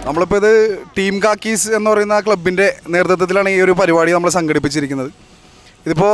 നമ്മളിപ്പോൾ ഇത് ടീം കാക്കീസ് എന്ന് പറയുന്ന ക്ലബിൻ്റെ നേതൃത്വത്തിലാണ് ഈ ഒരു പരിപാടി നമ്മൾ സംഘടിപ്പിച്ചിരിക്കുന്നത് ഇതിപ്പോൾ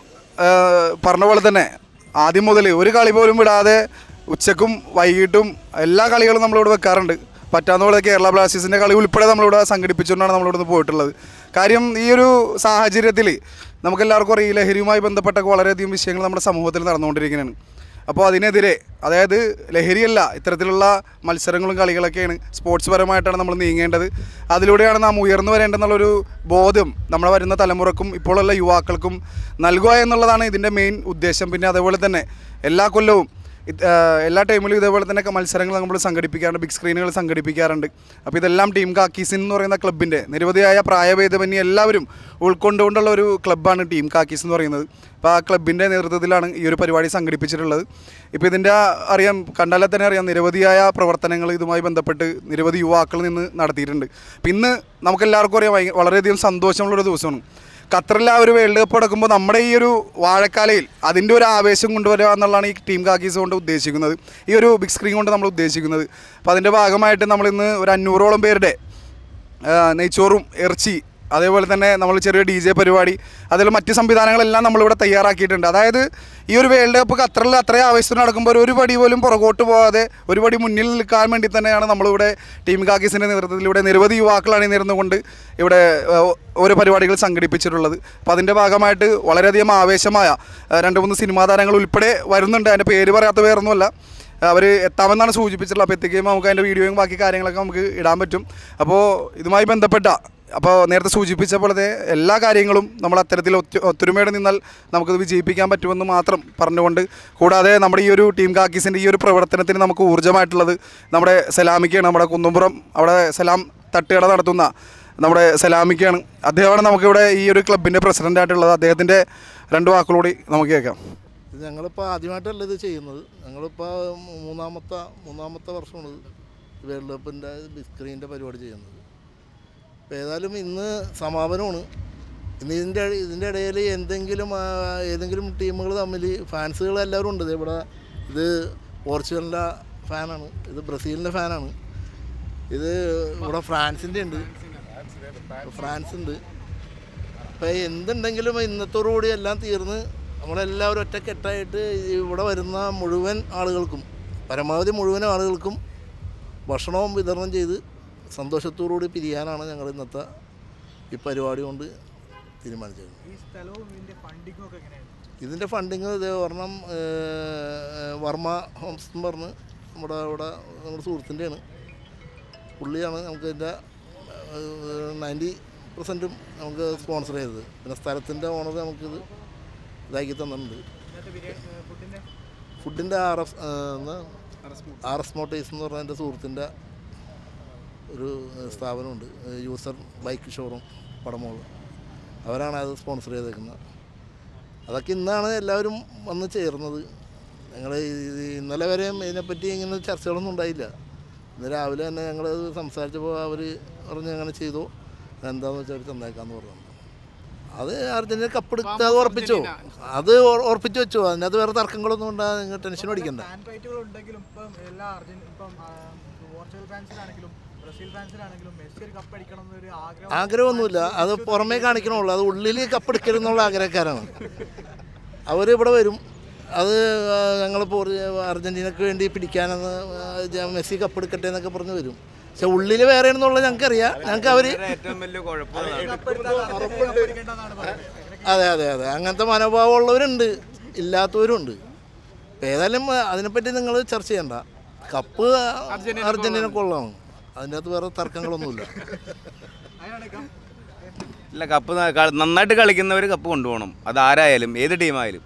പറഞ്ഞ പോലെ തന്നെ ആദ്യം മുതൽ ഒരു കളി പോലും വിടാതെ ഉച്ചക്കും വൈകിട്ടും എല്ലാ കളികളും നമ്മളിവിടെ വെക്കാറുണ്ട് പറ്റാവുന്ന പോലെ കേരള ബ്ലാസ്റ്റേഴ്സിൻ്റെ കളി ഉൾപ്പെടെ നമ്മളിവിടെ സംഘടിപ്പിച്ചുകൊണ്ടാണ് നമ്മളിവിടെ പോയിട്ടുള്ളത് കാര്യം ഈ ഒരു സാഹചര്യത്തിൽ നമുക്കെല്ലാവർക്കും അറിയാം ഈ ലഹരിയുമായി ബന്ധപ്പെട്ട വളരെയധികം വിഷയങ്ങൾ നമ്മുടെ സമൂഹത്തിൽ നടന്നുകൊണ്ടിരിക്കുകയാണ് അപ്പോൾ അതിനെതിരെ അതായത് ലഹരിയല്ല ഇത്തരത്തിലുള്ള മത്സരങ്ങളും കളികളൊക്കെയാണ് സ്പോർട്സ് പരമായിട്ടാണ് നമ്മൾ നീങ്ങേണ്ടത് അതിലൂടെയാണ് നാം ഉയർന്നു വരേണ്ടെന്നുള്ളൊരു ബോധം നമ്മുടെ വരുന്ന തലമുറക്കും ഇപ്പോഴുള്ള യുവാക്കൾക്കും നൽകുക എന്നുള്ളതാണ് ഇതിൻ്റെ മെയിൻ ഉദ്ദേശം പിന്നെ അതേപോലെ തന്നെ എല്ലാ കൊല്ലവും ഇത്, ആ, എല്ലാ ടൈമിലും ഇതേപോലെ തന്നെ ഒക്കെ മത്സരങ്ങൾ നമ്മൾ സംഘടിപ്പിക്കാറുണ്ട് ബിഗ് സ്ക്രീനുകൾ സംഘടിപ്പിക്കാറുണ്ട് അപ്പോൾ ഇതെല്ലാം ടീം കാക്കീസിൻ എന്ന് പറയുന്ന ക്ലബിൻ്റെ നിരവധിയായ പ്രായഭേദമന്യേ എല്ലാവരും ഉൾക്കൊണ്ടുകൊണ്ടുള്ള ഒരു ക്ലബ്ബാണ് ടീം കാക്കീസ് എന്ന് പറയുന്നത് അപ്പോൾ ആ ക്ലബിൻ്റെ നേതൃത്വത്തിലാണ് ഈ ഒരു പരിപാടി സംഘടിപ്പിച്ചിട്ടുള്ളത് ഇപ്പോൾ ഇതിൻ്റെ അറിയാം കണ്ടാലെ തന്നെ അറിയാം നിരവധിയായ പ്രവർത്തനങ്ങൾ ഇതുമായി ബന്ധപ്പെട്ട് നിരവധി യുവാക്കൾ നിന്ന് നടത്തിയിട്ടുണ്ട് അപ്പോൾ ഇന്ന് നമുക്കെല്ലാവർക്കും അറിയാം ഭയങ്കര- വളരെയധികം സന്തോഷമുള്ളൊരു ദിവസമാണ് ഖത്തറിൽ ആ ഒരു വേൾഡ് കപ്പ് നടക്കുമ്പോൾ നമ്മുടെ ഈ ഒരു വാഴക്കാലയിൽ അതിൻ്റെ ഒരു ആവേശം കൊണ്ടുവരിക എന്നുള്ളതാണ് ഈ ടീം കാക്കീസ് കൊണ്ട് ഉദ്ദേശിക്കുന്നത് ഈ ഒരു ബിഗ് സ്ക്രീൻ കൊണ്ട് നമ്മൾ ഉദ്ദേശിക്കുന്നത് അപ്പോൾ അതിൻ്റെ ഭാഗമായിട്ട് നമ്മളിന്ന് ഒരു അഞ്ഞൂറോളം പേരുടെ ആ, നെയ്ച്ചോറും ഇറച്ചി അതേപോലെ തന്നെ നമ്മൾ ചെറിയ ഡി ജെ പരിപാടി അതിൽ മറ്റ് സംവിധാനങ്ങളെല്ലാം നമ്മളിവിടെ തയ്യാറാക്കിയിട്ടുണ്ട് അതായത് ഈ ഒരു വേൾഡ് കപ്പ് ഖത്തറിൽ അത്രയും ആവേശത്തിന് നടക്കുമ്പോൾ ഒരു പടി പോലും പുറകോട്ട് പോകാതെ ഒരു പടി മുന്നിൽ നിൽക്കാൻ വേണ്ടി തന്നെയാണ് നമ്മളിവിടെ ടീം കാക്കീസിൻ്റെ നേതൃത്വത്തിൽ ഇവിടെ നിരവധി യുവാക്കൾ അണിനിരുന്നുകൊണ്ട് ഇവിടെ ആ, ഓരോ പരിപാടികൾ സംഘടിപ്പിച്ചിട്ടുള്ളത് അപ്പോൾ അതിൻ്റെ ഭാഗമായിട്ട് വളരെയധികം ആവേശമായ ആ, രണ്ട് മൂന്ന് സിനിമാ താരങ്ങൾ ഉൾപ്പെടെ വരുന്നുണ്ട് അതിൻ്റെ പേര് പറയാത്ത വേറൊന്നുമല്ല അവർ എത്താമെന്നാണ് സൂചിപ്പിച്ചിട്ടുള്ളത് അപ്പോൾ എത്തിക്കുമ്പോൾ നമുക്ക് അതിൻ്റെ വീഡിയോയും ബാക്കി കാര്യങ്ങളൊക്കെ നമുക്ക് ഇടാൻ പറ്റും അപ്പോൾ ഇതുമായി ബന്ധപ്പെട്ട അപ്പോൾ നേരത്തെ സൂചിപ്പിച്ച പോലത്തെ എല്ലാ കാര്യങ്ങളും നമ്മൾ അത്തരത്തിൽ ഒത്തു ഒത്തൊരുമയോടെ നിന്നാൽ നമുക്കത് വിജയിപ്പിക്കാൻ പറ്റുമെന്ന് മാത്രം പറഞ്ഞുകൊണ്ട് കൂടാതെ നമ്മുടെ ഈ ഒരു ടീം കാക്കീസിൻ്റെ ഈ ഒരു പ്രവർത്തനത്തിന് നമുക്ക് ഊർജ്ജമായിട്ടുള്ളത് നമ്മുടെ സലാമിക്കാണ് നമ്മുടെ കുന്നുംപുറം അവിടെ സലാം തട്ടുകട നടത്തുന്ന നമ്മുടെ സലാമിക്കാണ് അദ്ദേഹമാണ് നമുക്കിവിടെ ഈ ഒരു ക്ലബിൻ്റെ പ്രസിഡൻ്റായിട്ടുള്ളത് അദ്ദേഹത്തിൻ്റെ രണ്ട് വാക്കുകൂടി നമുക്ക് കേൾക്കാം ഇത് ഞങ്ങളിപ്പോൾ ആദ്യമായിട്ടല്ല ഇത് ചെയ്യുന്നത് ഞങ്ങളിപ്പോൾ മൂന്നാമത്തെ മൂന്നാമത്തെ വർഷമാണ് വേൾഡ് കപ്പിൻ്റെ ബിഗ് സ്ക്രീനിൻ്റെ പരിപാടി ചെയ്യുന്നത് അപ്പോൾ ഏതായാലും ഇന്ന് സമാപനമാണ് ഇന്ന് ഇതിൻ്റെ ഇതിൻ്റെ ഇടയിൽ എന്തെങ്കിലും ആ, ഏതെങ്കിലും ടീമുകൾ തമ്മിൽ ഫാൻസുകൾ എല്ലാവരും ഉണ്ട് ദേ ഇവിടെ ഇത് പോർച്ചുഗലിൻ്റെ ഫാനാണ് ഇത് ബ്രസീലിൻ്റെ ഫാനാണ് ഇത് ഇവിടെ ഫ്രാൻസിൻ്റെ ഉണ്ട് ഫ്രാൻസ് ഉണ്ട് അപ്പോൾ എന്തുണ്ടെങ്കിലും ഇന്നത്തോടുകൂടി എല്ലാം തീർന്ന് നമ്മളെല്ലാവരും ഒറ്റക്കെട്ടായിട്ട് ഇവിടെ വരുന്ന മുഴുവൻ ആളുകൾക്കും പരമാവധി മുഴുവൻ ആളുകൾക്കും ഭക്ഷണവും വിതരണം ചെയ്ത് സന്തോഷത്തോടുകൂടി പിരിയാനാണ് ഞങ്ങൾ ഇന്നത്തെ ഈ പരിപാടി കൊണ്ട് തീരുമാനിച്ചത് ഈ സ്ഥലവും ഇതിന്റെ ഫണ്ടിങ്ങും ഒക്കെ എങ്ങനെയാണ് ഇതിൻ്റെ ഫണ്ടിങ് ഇത് ഒരെണ്ണം ഏഹ്, വർമ്മ ഹോംസ് എന്ന് പറഞ്ഞ് നമ്മുടെ ഇവിടെ നമ്മുടെ സുഹൃത്തിൻ്റെയാണ് പുള്ളിയാണ് നമുക്ക് ഇതിൻ്റെ നയൻറ്റി പെർസെൻറ്റും നമുക്ക് സ്പോൺസർ ചെയ്തത് പിന്നെ സ്ഥലത്തിൻ്റെ ഓണർ നമുക്കിത് ഇതാക്കി തന്നിട്ടുണ്ട് ഇന്നത്തെ ബിരിയാണി ഫുഡിന്റെ ഫുഡിൻ്റെ R F R S motors എന്ന് പറഞ്ഞ എൻ്റെ സുഹൃത്തിൻ്റെ ഒരു ഏഹ്, സ്ഥാപനമുണ്ട് ഏഹ്, യൂസർ ബൈക്ക് ഷോറൂം പടമോള് അവരാണ് അത് സ്പോൺസർ ചെയ്തേക്കുന്നത് അതൊക്കെ ഇന്നാണ് എല്ലാവരും വന്ന് ചേർന്നത് ഞങ്ങൾ ഇന്നലെ വരെയും ഇതിനെപ്പറ്റി ഇങ്ങനെ ചർച്ചകളൊന്നും ഉണ്ടായില്ല ഇന്ന് രാവിലെ തന്നെ ഞങ്ങൾ സംസാരിച്ചപ്പോൾ അവർ പറഞ്ഞ് അങ്ങനെ ചെയ്തു എന്താണെന്ന് വെച്ചാൽ അവർ തന്നേക്കാന്ന് പറഞ്ഞു അത് അർജന്റീന കപ്പെടുത്ത് അത് ഉറപ്പിച്ചു അത് ഉറ- ഉറപ്പിച്ചു വെച്ചു അതിനകത്ത് വേറെ തർക്കങ്ങളൊന്നും ഉണ്ടാകും നിങ്ങൾ ടെൻഷൻ അടിക്കണ്ട ഫാൻ ഫൈറ്റുകൾ ഉണ്ടെങ്കിലും ഇപ്പം എല്ലാ അർജൻ ഇപ്പം ആ, പോർച്ചുഗൽ ഫാൻസിലാണെങ്കിലും ബ്രസീൽ ഫാൻസിലാണെങ്കിലും മെസ്സി ഒരു കപ്പ് അടിക്കണം എന്നൊരു ആഗ്രഹം ആഗ്രഹമൊന്നുമില്ല അത് പുറമേ കാണിക്കണമുള്ളൂ അത് ഉള്ളിൽ കപ്പെടുക്കരുന്നുള്ള ആഗ്രഹക്കാരാണ് അവരിവിടെ വരും അത് ഞങ്ങൾ അർജൻറ്റീനക്ക് വേണ്ടി പിടിക്കാനെന്ന് ആ, മെസ്സി കപ്പെടുക്കട്ടെ എന്നൊക്കെ പറഞ്ഞ് വരും പക്ഷെ ഉള്ളിൽ വേറെ എന്നുള്ളത് ഞങ്ങൾക്കറിയാം ഞങ്ങൾക്ക് അവർ ഏറ്റവും വലിയ കുഴപ്പമാണ് കപ്പ് എടുത്താൽ അർജന്റീന കപ്പ് അടിക്കേണ്ടതാണ് പറയുന്നത് അതെ അതെ അതെ അങ്ങനത്തെ മനോഭാവമുള്ളവരുണ്ട് ഇല്ലാത്തവരുണ്ട് ഇപ്പം ഏതായാലും അതിനെപ്പറ്റി നിങ്ങൾ ചർച്ച ചെയ്യണ്ട കപ്പ് അർജൻറ്റീനക്കുള്ളതാണ് അതിൻ്റെ അകത്ത് വേറെ തർക്കങ്ങളൊന്നുമില്ല അതിനാണ് കം ഇല്ല കപ്പ് ന- ക- നന്നായിട്ട് കളിക്കുന്നവർ കപ്പ് കൊണ്ടുപോകണം അത് ആരായാലും ഏത് ടീമായാലും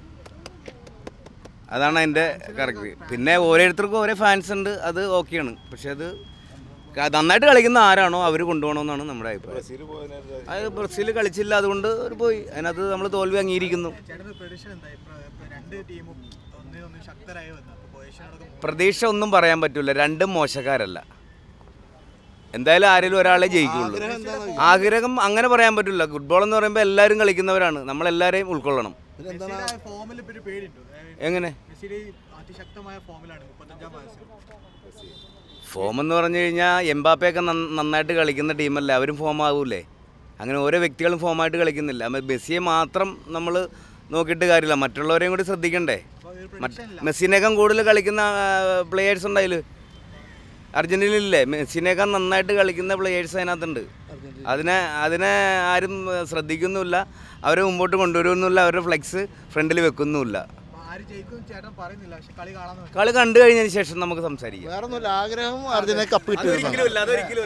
അതാണ് അതിൻ്റെ കറക്റ്റ് പിന്നെ ഓരോരുത്തർക്കും ഓരോ ഫാൻസ് ഉണ്ട് അത് ഓക്കെയാണ് പക്ഷെ അത് ക- നന്നായിട്ട് കളിക്കുന്ന ആരാണോ അവർ കൊണ്ടുപോകണമെന്നാണ് നമ്മുടെ അഭിപ്രായം അത് ബ്രസീൽ കളിച്ചില്ല അതുകൊണ്ട് അവർ പോയി അതിനകത്ത് നമ്മൾ തോൽവി അംഗീകരിക്കുന്നു ചേട്ടന് പ്രഡിഷൻ എന്താ ഇപ്പൊ ഇപ്പൊ രണ്ട് ടീമും ഒന്നിനൊന്ന് ശക്തരായി വന്നു അപ്പോൾ പൊസിഷൻ അടക്കം പ്രതീക്ഷ ഒന്നും പറയാൻ പറ്റില്ല രണ്ടും മോശക്കാരല്ല എന്തായാലും ആരെങ്കിലും ഒരാളെ ജയിക്കുള്ളൂ ആഗ്രഹം അങ്ങനെ പറയാൻ പറ്റില്ല ഫുട്ബോൾ എന്ന് പറയുമ്പോൾ എല്ലാവരും കളിക്കുന്നവരാണ് നമ്മളെല്ലാവരെയും ഉൾക്കൊള്ളണം മെസ്സിയുടെ ഫോമിൽ ഇപ്പൊ ഒരു പേടിയുണ്ട് അതായത് എങ്ങനെ മെസ്സിയുടെ ഈ അതിശക്തമായ ഫോമിലാണ് മുപ്പത്തഞ്ചാം വയസ്സിൽ ഫോം എന്ന് പറഞ്ഞു കഴിഞ്ഞാൽ എംബാപ്പയൊക്കെ നന്ന- നന്നായിട്ട് കളിക്കുന്ന ടീമല്ലേ അവരും ഫോം ആവൂലേ അങ്ങനെ ഓരോ വ്യക്തികളും ഫോമായിട്ട് കളിക്കുന്നില്ല അപ്പൊ മെസ്സിയെ മാത്രം നമ്മൾ നോക്കിയിട്ട് കാര്യമില്ല മറ്റുള്ളവരെയും കൂടി ശ്രദ്ധിക്കണ്ടേ മറ്റ് മെസ്സിനേക്കാൾ കൂടുതൽ കളിക്കുന്ന പ്ലെയേഴ്സ് ഉണ്ട് അതിൽ അർജൻറ്റീനയിലില്ലേ മെസ്സിനേക്കാൾ നന്നായിട്ട് കളിക്കുന്ന പ്ലെയേഴ്സ് അതിനകത്തുണ്ട് അതിനെ അതിനെ ആരും ഏഹ്, ശ്രദ്ധിക്കുന്നുമില്ല അവരെ മുമ്പോട്ട് കൊണ്ടുവരുന്നില്ല അവരുടെ ഫ്ലെക്സ് ഫ്രണ്ടിൽ വെക്കുന്നുമില്ല അപ്പൊ ആര് ജയിക്കും ചേട്ടൻ പറയുന്നില്ല പക്ഷെ കളി കാണാൻ കളി കണ്ടു കഴിഞ്ഞതിന് ശേഷം നമുക്ക് സംസാരിക്കാം വേറെ ഒന്നുമില്ല ആഗ്രഹം അർജുനെ കപ്പ് കിട്ടിയതാണ്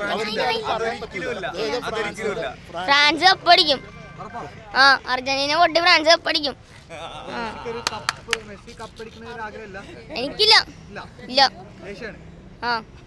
ഫ്രാൻസ് കപ്പടിക്കും ആ അർജന്റീന പൊട്ടി ഫ്രാൻസ് കപ്പടിക്കും ഒരു കപ്പ് മെസ്സി കപ്പ് അടിക്കുന്ന ഒരു ആഗ്രഹമില്ല എനിക്കില്ല ഇല്ല ഇല്ല ദേഷ്യാണ് ആ